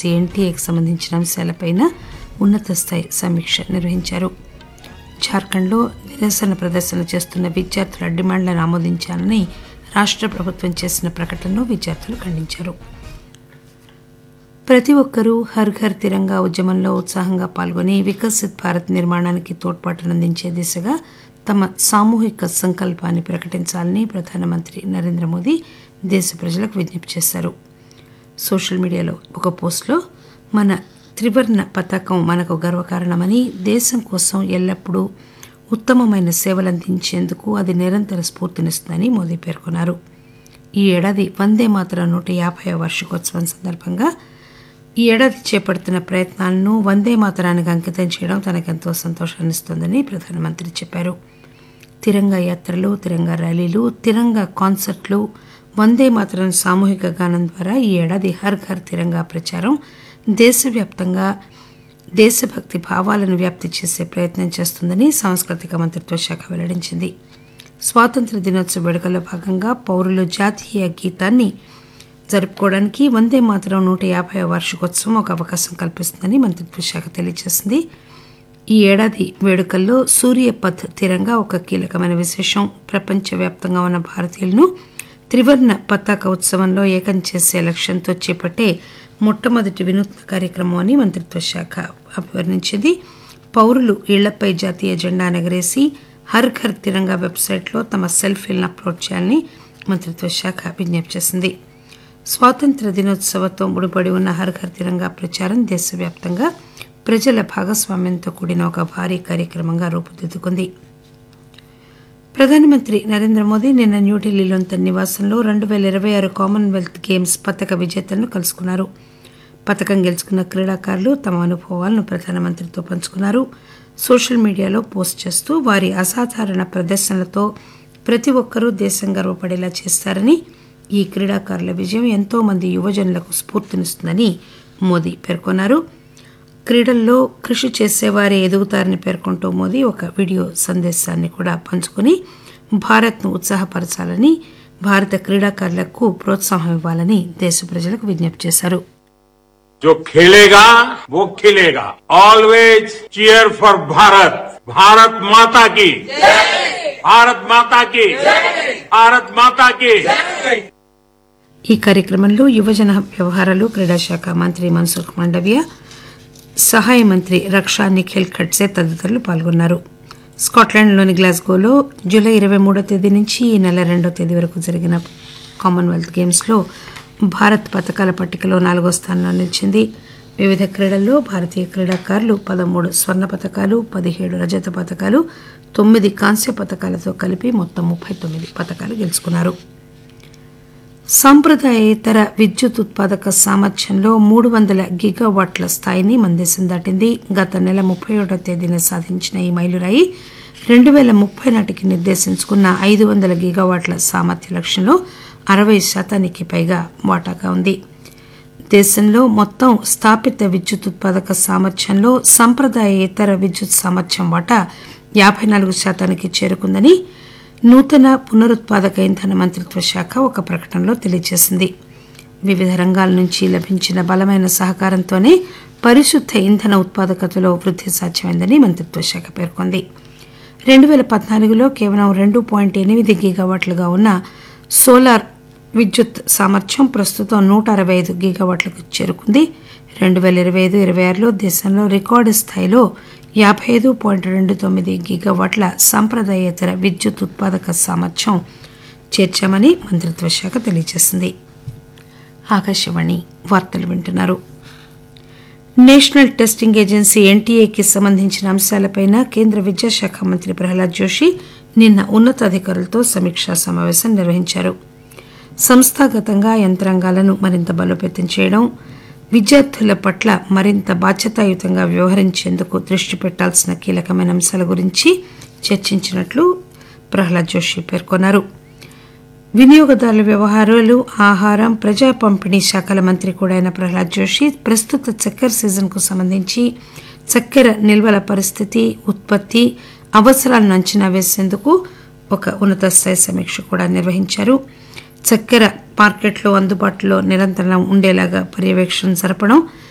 agency ఎన్టీఏకి సంబంధించిన అంశాలపైన ఉన్నత స్థాయి సమీక్ష నిర్వహించారు జార్ఖండ్లో నిరసన ప్రదర్శన చేస్తున్న విద్యార్థుల డిమాండ్లను ఆమోదించాలని రాష్ట్ర ప్రభుత్వం చేసిన ప్రకటనను విద్యార్థులు ఖండించారు ప్రతి ఒక్కరూ హర్ ఘర్ తిరంగా ఉద్యమంలో ఉత్సాహంగా పాల్గొని వికసిత్ భారత్ నిర్మాణానికి తోడ్పాటునందించే దిశగా తమ సామూహిక సంకల్పాన్ని ప్రకటించాలని ప్రధానమంత్రి నరేంద్ర మోదీ దేశ ప్రజలకు విజ్ఞప్తి చేశారు సోషల్ మీడియాలో ఒక పోస్ట్లో మన త్రివర్ణ పతాకం మనకు గర్వకారణమని దేశం కోసం ఎల్లప్పుడూ ఉత్తమమైన సేవలు అందించేందుకు అది నిరంతర స్ఫూర్తినిస్తుందని మోదీ పేర్కొన్నారు ఈ ఏడాది వందే మాతరం నూట యాభై వార్షికోత్సవం సందర్భంగా ఈ ఏడాది చేపడుతున్న ప్రయత్నాలను వందే మాతరానికి అంకితం చేయడం తనకెంతో సంతోషాన్నిస్తోందని ప్రధానమంత్రి చెప్పారు తిరంగా యాత్రలు తిరంగా ర్యాలీలు తిరంగా కాన్సర్ట్లు వందే మాతరం సామూహిక గానం ద్వారా ఈ ఏడాది హర్ ఘర్ తిరంగా ప్రచారం దేశవ్యాప్తంగా దేశభక్తి భావాలను వ్యాప్తి చేసే ప్రయత్నం చేస్తుందని సాంస్కృతిక మంత్రిత్వ శాఖ వెల్లడించింది స్వాతంత్ర దినోత్సవ వేడుకల్లో భాగంగా పౌరులు జాతీయ గీతాన్ని జరుపుకోవడానికి వందే మాతరం నూట యాభై వార్షికోత్సవం ఒక అవకాశం కల్పిస్తుందని మంత్రిత్వ శాఖ తెలియజేసింది ఈ ఏడాది వేడుకల్లో సూర్యపథ్ తీరంగా ఒక కీలకమైన విశేషం ప్రపంచవ్యాప్తంగా ఉన్న భారతీయులను త్రివర్ణ పతాక ఉత్సవంలో ఏకం చేసే లక్ష్యంతో చేపట్టే మొట్టమొదటి వినూత్న కార్యక్రమం అని మంత్రిత్వ శాఖ అభివర్ణించింది పౌరులు ఇళ్లపై జాతీయ జెండా ఎగరేసి హర్ ఘర్ తిరంగా వెబ్సైట్లో తమ సెల్ఫీలను అప్లోడ్ చేయాలని మంత్రిత్వ శాఖ విజ్ఞప్తి చేసింది స్వాతంత్ర దినోత్సవంతో ముడిపడి ఉన్న హర్ ఘర్ తిరంగా ప్రచారం దేశవ్యాప్తంగా ప్రజల భాగస్వామ్యంతో కూడిన ఒక భారీ కార్యక్రమంగా రూపుదిద్దుకుంది ప్రధానమంత్రి నరేంద్ర మోదీ నిన్న న్యూఢిల్లీలోని తన నివాసంలో రెండు పేల ఇరవై ఆరు కామన్వెల్త్ గేమ్స్ పథక విజేతలను కలుసుకున్నారు పథకం గెలుచుకున్న క్రీడాకారులు తమ అనుభవాలను ప్రధానమంత్రితో పంచుకున్నారు సోషల్ మీడియాలో పోస్ట్ చేస్తూ వారి అసాధారణ ప్రదర్శనలతో ప్రతి ఒక్కరూ దేశం గర్వపడేలా చేస్తారని ఈ క్రీడాకారుల విజయం ఎంతో మంది యువజనులకు స్ఫూర్తినిస్తుందని మోదీ పేర్కొన్నారు క్రీడల్లో కృషి చేసేవారే ఎదుగుతారని పేర్కొంటూ మోదీ ఒక వీడియో సందేశాన్ని కూడా పంచుకుని భారత్ను ఉత్సాహపరచాలని భారత క్రీడాకారులకు ప్రోత్సాహం ఇవ్వాలని దేశ ప్రజలకు విజ్ఞప్తి చేశారు जो खेलेगा वो खिलेगा always cheer for Bharat Bharat माता की भारत माता की भारत माता की ఈ కార్యక్రమంలో యువజన వ్యవహారాలు క్రీడా శాఖ మంత్రి మన్సుఖ్ మాండవ్య సహాయ మంత్రి రక్షా నిఖిల్ ఖడ్సే తదితరులు పాల్గొన్నారు స్కాట్లాండ్లోని గ్లాస్గోలో జూలై ఇరవై మూడో తేదీ నుంచి ఈ నెల రెండో తేదీ వరకు జరిగిన కామన్వెల్త్ గేమ్స్లో భారత్ పథకాల పట్టికలో నాలుగో స్థానంలో నిలిచింది వివిధ క్రీడల్లో భారతీయ క్రీడాకారులు పదమూడు స్వర్ణ పథకాలు పదిహేడు రజత పథకాలు తొమ్మిది కాంస్య పథకాలతో కలిపి మొత్తం ముప్పై తొమ్మిది పథకాలు గెలుచుకున్నారు సాంప్రదాయేతర విద్యుత్ ఉత్పాదక సామర్థ్యంలో మూడు వందల గిగావాట్ల స్థాయిని మన దేశం దాటింది గత నెల ముప్పై ఒకటో తేదీన సాధించిన ఈ మైలురాయి రెండు వేల ముప్పై నాటికి నిర్దేశించుకున్న ఐదు వందల గిగావాట్ల సామర్థ్య లక్ష్యంలో అరవై శాతానికి పైగా వాటాగా ఉంది దేశంలో మొత్తం స్థాపిత విద్యుత్ ఉత్పాదక సామర్థ్యంలో సంప్రదాయేతర విద్యుత్ సామర్థ్యం వాటా యాభై నాలుగు శాతానికి చేరుకుందని నూతన పునరుత్పాదక ఇంధన మంత్రిత్వ శాఖ ఒక ప్రకటనలో తెలియజేసింది వివిధ రంగాల నుంచి లభించిన బలమైన సహకారంతోనే పరిశుద్ధ ఇంధన ఉత్పాదకతలో వృద్ధి సాధ్యమైందని మంత్రిత్వ శాఖ పేర్కొంది రెండు వేల పద్నాలుగులో కేవలం రెండు పాయింట్ ఎనిమిది గీగావాట్లుగా ఉన్న సోలార్ విద్యుత్ సామర్థ్యం ప్రస్తుతం నూట అరవై ఐదు గీగావాట్లకు చేరుకుంది రెండు వేల ఇరవై ఐదు ఇరవై ఆరులో దేశంలో రికార్డు స్థాయిలో యాభై ఐదు పాయింట్ రెండు తొమ్మిది గిగావాట్ల సాంప్రదాయేతర విద్యుత్ ఉత్పాదక సామర్థ్యం చేర్చామని మంత్రిత్వ శాఖ తెలియజేసింది ఆకాశవాణి వార్తలు వింటున్నారు నేషనల్ టెస్టింగ్ ఏజెన్సీ ఎన్టీఏకి సంబంధించిన అంశాలపైన కేంద్ర విద్యాశాఖ మంత్రి ప్రహ్లాద్ జోషి నిన్న ఉన్నతాధికారులతో సమీక్షా సమావేశం నిర్వహించారు సంస్థాగతంగా యంత్రాంగాలను మరింత బలోపేతం చేయడం విద్యార్థుల పట్ల మరింత బాధ్యతాయుతంగా వ్యవహరించేందుకు దృష్టి పెట్టాల్సిన కీలకమైన అంశాల గురించి చర్చించినట్లు ప్రహ్లాద్ జోషి పేర్కొన్నారు వినియోగదారుల వ్యవహారాలు ఆహారం ప్రజా పంపిణీ శాఖల మంత్రి కూడా అయిన ప్రహ్లాద్ జోషి ప్రస్తుత చక్కెర సీజన్కు సంబంధించి చక్కెర నిల్వల పరిస్థితి ఉత్పత్తి అవసరాలను అంచనా వేసేందుకు ఒక ఉన్నత స్థాయి సమీక్ష కూడా నిర్వహించారు చక్కెర మార్కెట్లో అందుబాటులో నిరంతరం ఉండేలాగా పర్యవేక్షణ జరపడం